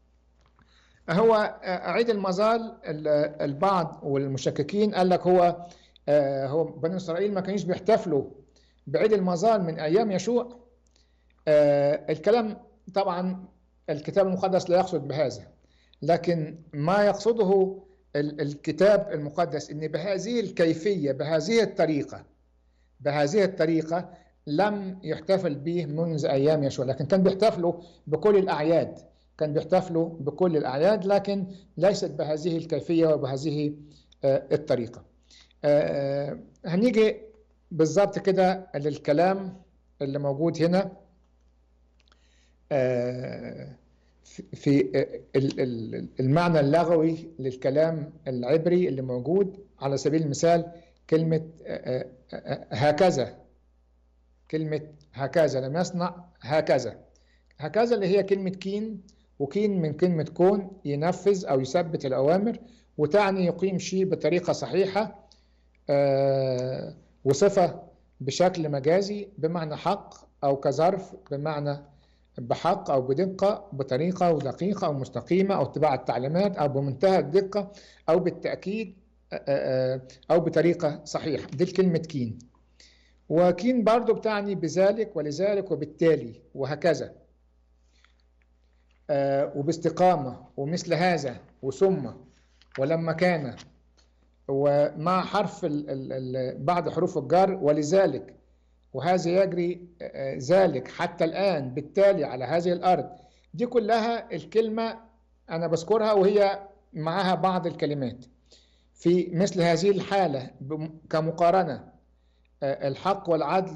هو عيد المظال البعض والمشككين قال لك هو هو بني إسرائيل ما كانوش بيحتفلوا بعيد المظال من أيام يشوع الكلام طبعا الكتاب المقدس لا يقصد بهذا لكن ما يقصده الكتاب المقدس ان بهذه الكيفيه بهذه الطريقه بهذه الطريقه لم يحتفل به منذ ايام يشوع لكن كان بيحتفلوا بكل الاعياد كان بيحتفلوا بكل الاعياد لكن ليست بهذه الكيفيه وبهذه الطريقه هنيجي بالظبط كده للكلام اللي موجود هنا في المعنى اللغوي للكلام العبري اللي موجود على سبيل المثال كلمة هكذا كلمة هكذا لم يصنع هكذا هكذا اللي هي كلمة كين وكين من كلمة كون ينفذ أو يثبت الأوامر وتعني يقيم شيء بطريقة صحيحة وصفة بشكل مجازي بمعنى حق أو كظرف بمعنى بحق أو بدقة بطريقة ودقيقة أو مستقيمة أو اتباع التعليمات أو بمنتهى الدقة أو بالتأكيد أو بطريقة صحيحة دي الكلمة كين وكين برضو بتعني بذلك ولذلك وبالتالي وهكذا وباستقامة ومثل هذا وثم ولما كان ومع حرف ال ال بعد حروف الجر ولذلك وهذا يجري ذلك حتى الآن بالتالي على هذه الأرض دي كلها الكلمة أنا بذكرها وهي معها بعض الكلمات في مثل هذه الحالة كمقارنة الحق والعدل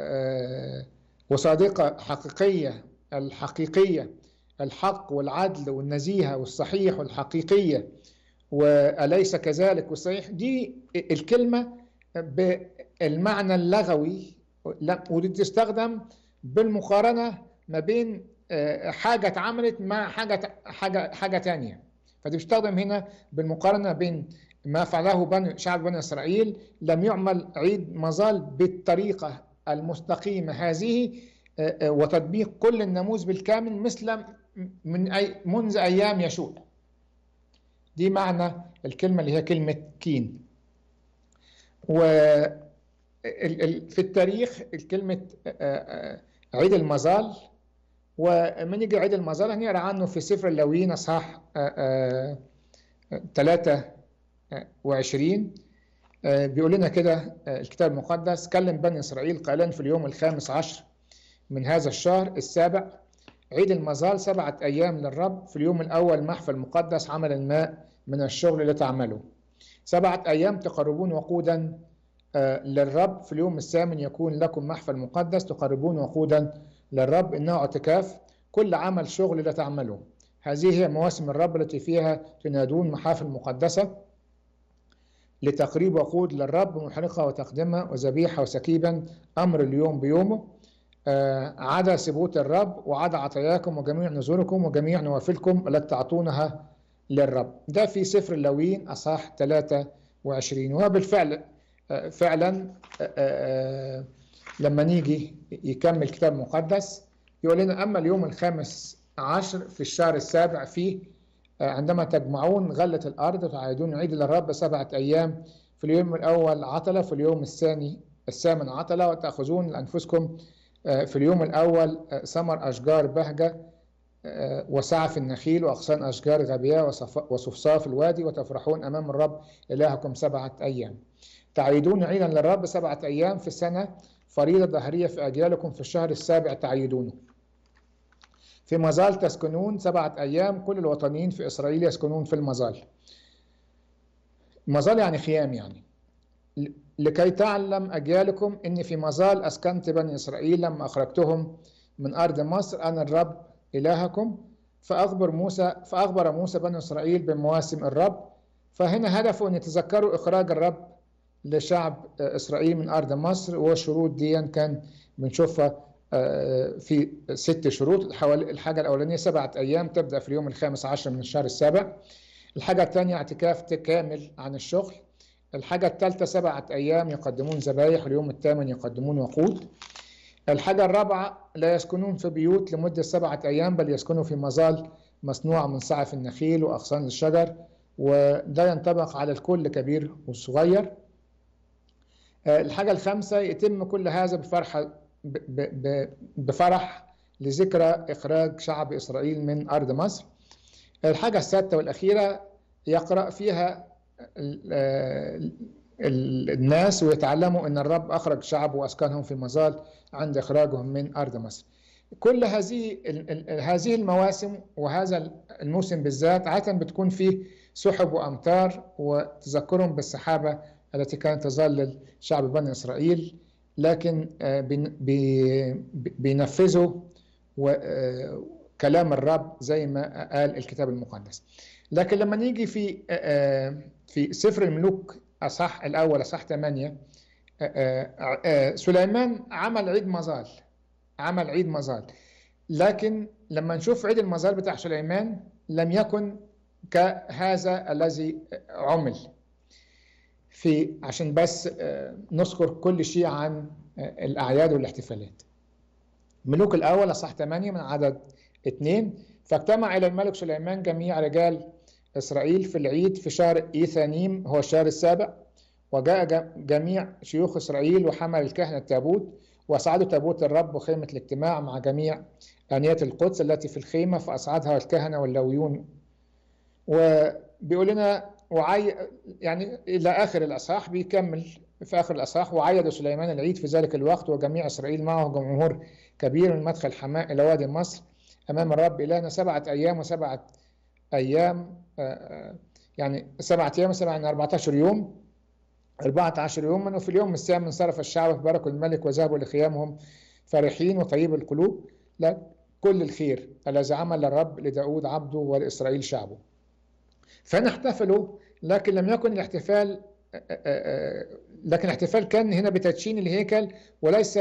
وصادقة حقيقية الحقيقية الحق والعدل والنزيهة والصحيح والحقيقية وأليس كذلك والصحيح دي الكلمة بالمعنى اللغوي ودي تستخدم بالمقارنه ما بين حاجه اتعملت مع حاجه حاجه حاجه ثانيه فدي بتستخدم هنا بالمقارنه بين ما فعله بني شعب بني اسرائيل لم يعمل عيد مظال بالطريقه المستقيمه هذه وتطبيق كل الناموس بالكامل مثل من أي منذ ايام يشوع دي معنى الكلمه اللي هي كلمه كين و في التاريخ كلمة عيد المظال ومن يجي عيد المظال هنقرا عنه في سفر اللاويين اصحاح 23 بيقول لنا كده الكتاب المقدس كلم بني اسرائيل قائلا في اليوم الخامس عشر من هذا الشهر السابع عيد المظال سبعة أيام للرب في اليوم الأول محفل مقدس عمل الماء من الشغل اللي تعمله سبعة أيام تقربون وقودا للرب في اليوم الثامن يكون لكم محفل مقدس تقربون وقودا للرب إنه اعتكاف كل عمل شغل لا تعمله هذه هي مواسم الرب التي فيها تنادون محافل مقدسة لتقريب وقود للرب محرقة وتقدمة وذبيحة وسكيبا أمر اليوم بيومه آه عدا سبوت الرب وعدا عطاياكم وجميع نذوركم وجميع نوافلكم التي تعطونها للرب ده في سفر اللويين أصح 23 وبالفعل آه فعلا آه لما نيجي يكمل الكتاب المقدس يقول لنا أما اليوم الخامس عشر في الشهر السابع فيه عندما تجمعون غلة الأرض تعيدون عيد للرب سبعة أيام في اليوم الأول عطلة في اليوم الثاني الثامن عطلة وتأخذون لأنفسكم في اليوم الأول ثمر أشجار بهجة وسعف النخيل وأغصان أشجار غبياء وصفصاف الوادي وتفرحون أمام الرب إلهكم سبعة أيام تعيدون عيدا للرب سبعة أيام في السنة فريضة ظهرية في أجيالكم في الشهر السابع تعيدونه في مظال تسكنون سبعة أيام كل الوطنيين في إسرائيل يسكنون في المظال مظال يعني خيام يعني لكي تعلم أجيالكم إني في مظال أسكنت بني إسرائيل لما أخرجتهم من أرض مصر أنا الرب إلهكم فأخبر موسى فأخبر موسى بني إسرائيل بمواسم الرب فهنا هدفه أن يتذكروا إخراج الرب لشعب إسرائيل من أرض مصر والشروط دي كان بنشوفها في ست شروط الحاجة الأولانية سبعة أيام تبدأ في اليوم الخامس عشر من الشهر السابع الحاجة الثانية اعتكاف كامل عن الشغل الحاجة الثالثة سبعة أيام يقدمون ذبايح اليوم الثامن يقدمون وقود الحاجة الرابعة لا يسكنون في بيوت لمدة سبعة أيام بل يسكنوا في مظال مصنوعة من صعف النخيل وأغصان الشجر وده ينطبق على الكل كبير وصغير الحاجة الخامسة يتم كل هذا بفرحة بفرح لذكرى إخراج شعب إسرائيل من أرض مصر الحاجة السادسة والأخيرة يقرأ فيها الناس ويتعلموا أن الرب أخرج شعبه وأسكنهم في مظال عند إخراجهم من أرض مصر كل هذه هذه المواسم وهذا الموسم بالذات عادة بتكون فيه سحب وأمطار وتذكرهم بالسحابة التي كانت تظلل شعب بني إسرائيل لكن بينفذوا كلام الرب زي ما قال الكتاب المقدس لكن لما نيجي في في سفر الملوك أصح الأول أصح 8 سليمان عمل عيد مظال عمل عيد مظال لكن لما نشوف عيد المظال بتاع سليمان لم يكن كهذا الذي عمل في عشان بس نذكر كل شيء عن الأعياد والاحتفالات ملوك الأول أصح 8 من عدد 2 فاجتمع إلى الملك سليمان جميع رجال إسرائيل في العيد في شهر إيثانيم هو الشهر السابع وجاء جميع شيوخ إسرائيل وحمل الكهنة التابوت وأصعدوا تابوت الرب وخيمة الاجتماع مع جميع آنية القدس التي في الخيمة فأصعدها الكهنة واللويون وبيقول لنا وعي يعني إلى آخر الأصحاح بيكمل في آخر الأصحاح وعيد سليمان العيد في ذلك الوقت وجميع إسرائيل معه جمهور كبير من مدخل حماء إلى وادي مصر أمام الرب إلهنا سبعة أيام وسبعة أيام يعني سبعة أيام وسبعة يعني 14 يوم 14 يوما وفي اليوم السابع انصرف الشعب باركوا الملك وذهبوا لخيامهم فرحين وطيب القلوب لا كل الخير الذي عمل الرب لداود عبده ولإسرائيل شعبه فنحتفلوا لكن لم يكن الاحتفال لكن الاحتفال كان هنا بتدشين الهيكل وليس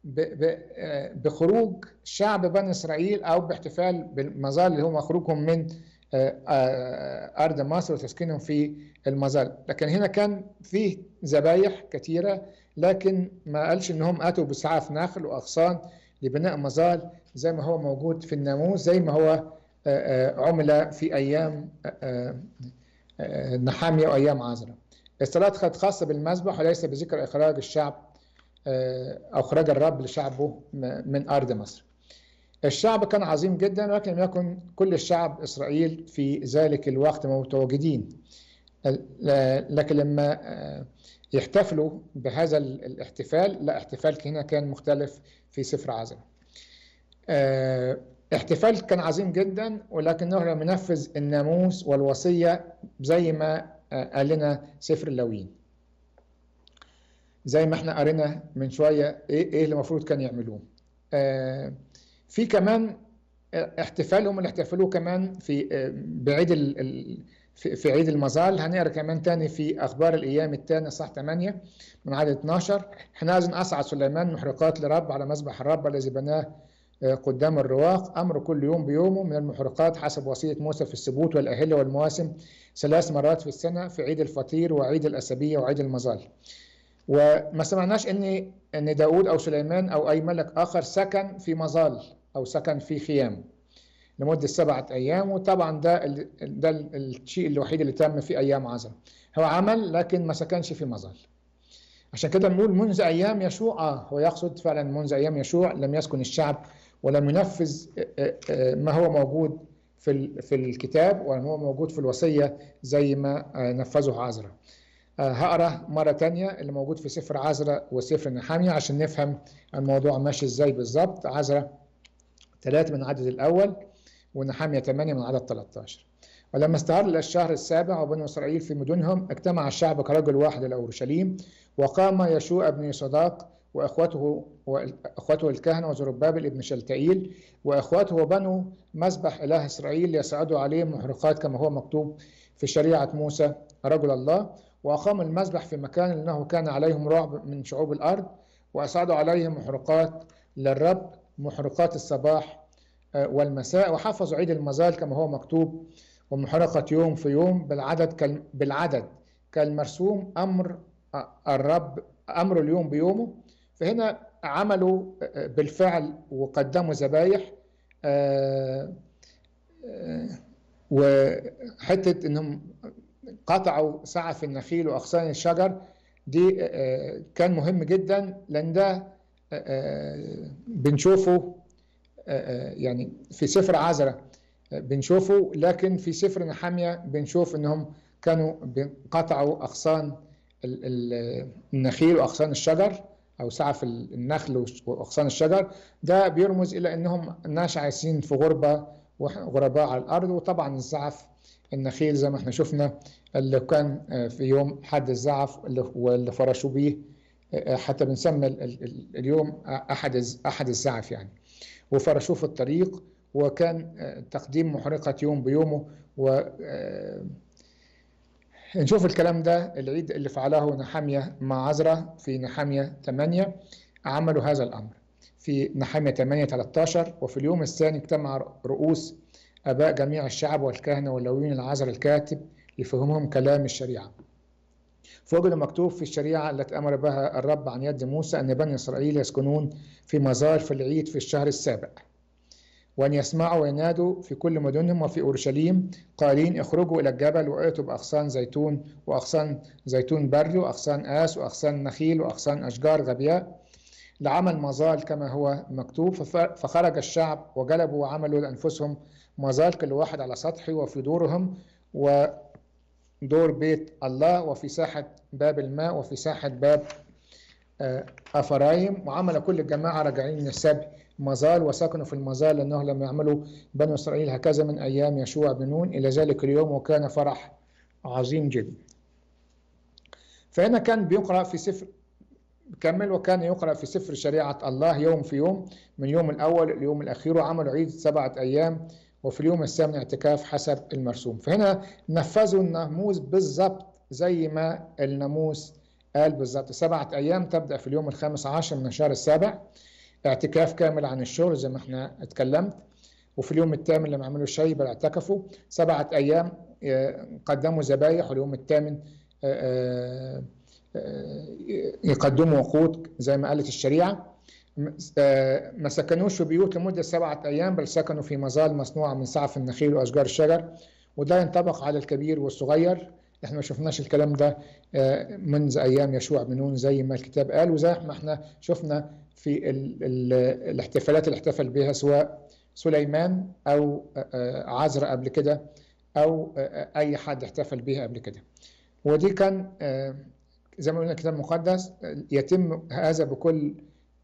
بخروج شعب بني اسرائيل او باحتفال بالمظال اللي هو مخروجهم من ارض مصر وتسكينهم في المظال لكن هنا كان فيه ذبايح كثيره لكن ما قالش انهم اتوا بسعاف نخل واغصان لبناء مظال زي ما هو موجود في الناموس زي ما هو عمل في ايام نحاميه وايام عزرا الصلاه كانت خاصه بالمذبح وليس بذكر اخراج الشعب أو إخراج الرب لشعبه من أرض مصر الشعب كان عظيم جدا ولكن لم يكن كل الشعب إسرائيل في ذلك الوقت متواجدين لكن لما يحتفلوا بهذا الاحتفال لا احتفال هنا كان مختلف في سفر عزم احتفال كان عظيم جدا ولكنه لم ينفذ الناموس والوصية زي ما قال لنا سفر اللوين زي ما احنا قرينا من شويه ايه ايه اللي المفروض كان يعملوه آه في كمان احتفالهم اللي احتفلوه كمان في آه بعيد ال في, في عيد المظال هنقرا كمان تاني في اخبار الايام الثاني صح 8 من عدد 12 حينئذ اصعد سليمان محرقات لرب على مذبح الرب الذي بناه آه قدام الرواق امر كل يوم بيومه من المحرقات حسب وصيه موسى في السبوت والاهله والمواسم ثلاث مرات في السنه في عيد الفطير وعيد الاسابيه وعيد المظال وما سمعناش ان ان داود او سليمان او اي ملك اخر سكن في مظال او سكن في خيام لمده سبعه ايام وطبعا ده ال ده الشيء الوحيد اللي تم في ايام عزم هو عمل لكن ما سكنش في مظال عشان كده بنقول منذ ايام يشوع اه هو يقصد فعلا منذ ايام يشوع لم يسكن الشعب ولم ينفذ ما هو موجود في في الكتاب ولم هو موجود في الوصيه زي ما نفذه عزرا هقرا مرة تانية اللي موجود في سفر عزرا وسفر نحامية عشان نفهم الموضوع ماشي ازاي بالظبط عزرا 3 من العدد الأول ونحامية 8 من عدد 13 ولما استهر الشهر السابع وبنو إسرائيل في مدنهم اجتمع الشعب كرجل واحد إلى أورشليم وقام يشوع بن صداق وإخوته وإخوته الكهنة وزربابل ابن شلتائيل وإخوته وبنو مسبح إله إسرائيل يصعدوا عليه محرقات كما هو مكتوب في شريعة موسى رجل الله وأقام المسبح في مكان لأنه كان عليهم رعب من شعوب الأرض وأصعدوا عليهم محرقات للرب محرقات الصباح والمساء وحفظوا عيد المظال كما هو مكتوب ومحرقة يوم في يوم بالعدد بالعدد كالمرسوم أمر الرب أمر اليوم بيومه فهنا عملوا بالفعل وقدموا ذبايح وحتة انهم قطعوا سعف النخيل واغصان الشجر دي كان مهم جدا لان ده بنشوفه يعني في سفر عزرة بنشوفه لكن في سفر نحامية بنشوف انهم كانوا قطعوا اغصان النخيل واغصان الشجر او سعف النخل واغصان الشجر ده بيرمز الى انهم ناس عايشين في غربه وغرباء على الارض وطبعا الزعف النخيل زي ما احنا شفنا اللي كان في يوم حد الزعف واللي فرشوا بيه حتى بنسمى اليوم احد احد الزعف يعني وفرشوه في الطريق وكان تقديم محرقه يوم بيومه و نشوف الكلام ده العيد اللي فعله نحامية مع عزرة في نحامية 8 عملوا هذا الأمر في نحامية 8 13 وفي اليوم الثاني اجتمع رؤوس أباء جميع الشعب والكهنة واللويين العزر الكاتب لفهمهم كلام الشريعة فوجد مكتوب في الشريعة التي أمر بها الرب عن يد موسى أن بني إسرائيل يسكنون في مزار في العيد في الشهر السابع وأن يسمعوا وينادوا في كل مدنهم وفي أورشليم قائلين اخرجوا إلى الجبل وأتوا بأغصان زيتون وأغصان زيتون بري وأغصان آس وأغصان نخيل وأغصان أشجار غبياء لعمل مظال كما هو مكتوب فخرج الشعب وجلبوا وعملوا لأنفسهم مظال كل واحد على سطحه وفي دورهم ودور بيت الله وفي ساحة باب الماء وفي ساحة باب أفرايم وعمل كل الجماعة راجعين من السبي مظال وسكنوا في المظال لأنه لم يعملوا بنو إسرائيل هكذا من أيام يشوع بن نون إلى ذلك اليوم وكان فرح عظيم جدا فهنا كان بيقرأ في سفر كمل وكان يقرأ في سفر شريعة الله يوم في يوم من يوم الأول اليوم الأخير وعملوا عيد سبعة أيام وفي اليوم الثامن اعتكاف حسب المرسوم فهنا نفذوا الناموس بالضبط زي ما الناموس قال بالظبط سبعة أيام تبدأ في اليوم الخامس عشر من الشهر السابع اعتكاف كامل عن الشغل زي ما احنا اتكلمت وفي اليوم الثامن لما عملوا الشيبة اعتكفوا سبعة أيام قدموا ذبايح واليوم الثامن يقدموا وقود زي ما قالت الشريعة ما سكنوش في بيوت لمدة سبعة أيام بل سكنوا في مظال مصنوعة من سعف النخيل وأشجار الشجر وده ينطبق على الكبير والصغير احنا ما شفناش الكلام ده منذ ايام يشوع بن نون زي ما الكتاب قال وزي ما احنا شفنا في ال ال الاحتفالات اللي احتفل بها سواء سليمان او عزر قبل كده او اي حد احتفل بها قبل كده ودي كان زي ما قلنا الكتاب المقدس يتم هذا بكل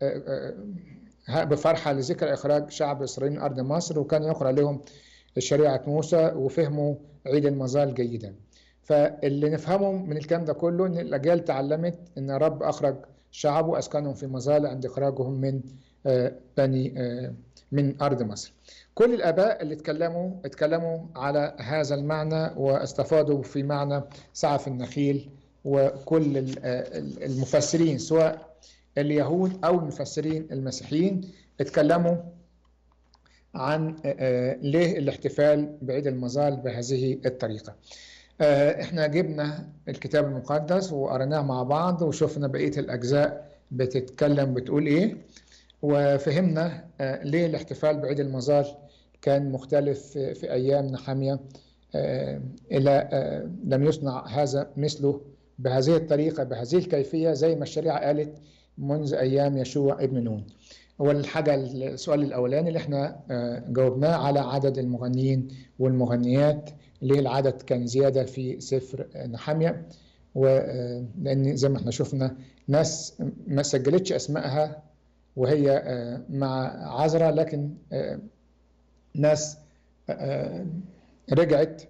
بفرحة لذكر إخراج شعب إسرائيل من أرض مصر وكان يقرأ لهم شريعة موسى وفهموا عيد المظال جيدا فاللي نفهمه من الكلام ده كله ان الاجيال تعلمت ان رب اخرج شعبه اسكنهم في مظال عند اخراجهم من بني من ارض مصر. كل الاباء اللي اتكلموا اتكلموا على هذا المعنى واستفادوا في معنى سعف النخيل وكل المفسرين سواء اليهود او المفسرين المسيحيين اتكلموا عن ليه الاحتفال بعيد المظال بهذه الطريقه. احنا جبنا الكتاب المقدس وقريناه مع بعض وشفنا بقيه الاجزاء بتتكلم بتقول ايه وفهمنا ليه الاحتفال بعيد المظال كان مختلف في ايام نحاميه الى لم يصنع هذا مثله بهذه الطريقه بهذه الكيفيه زي ما الشريعه قالت منذ ايام يشوع ابن نون والحاجه السؤال الاولاني اللي احنا جاوبناه على عدد المغنيين والمغنيات ليه العدد كان زياده في سفر نحاميه ولان زي ما احنا شفنا ناس ما سجلتش اسمائها وهي مع عذراء لكن ناس رجعت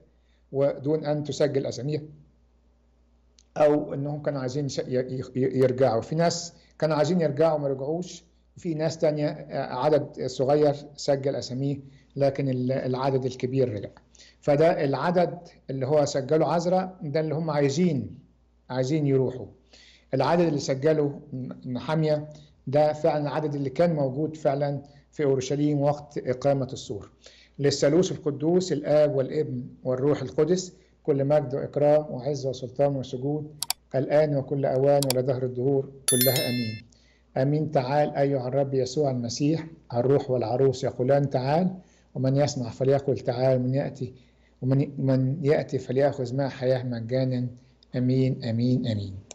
ودون أن تسجل أساميهم أو أنهم كانوا عايزين يرجعوا في ناس كانوا عايزين يرجعوا وما رجعوش وفي ناس تانية عدد صغير سجل أساميه لكن العدد الكبير رجع فده العدد اللي هو سجله عذراء ده اللي هم عايزين عايزين يروحوا العدد اللي سجله نحامية ده فعلا العدد اللي كان موجود فعلا في أورشليم وقت إقامة السور للثالوث القدوس الآب والابن والروح القدس كل مجد وإكرام وعز وسلطان وسجود الآن وكل أوان ولدهر الدهور كلها أمين أمين تعال أيها الرب يسوع المسيح الروح والعروس يقولان تعال ومن يسمع فليقل تعال من يأتي ومن من يأتي فليأخذ ماء حياة مجانا أمين أمين أمين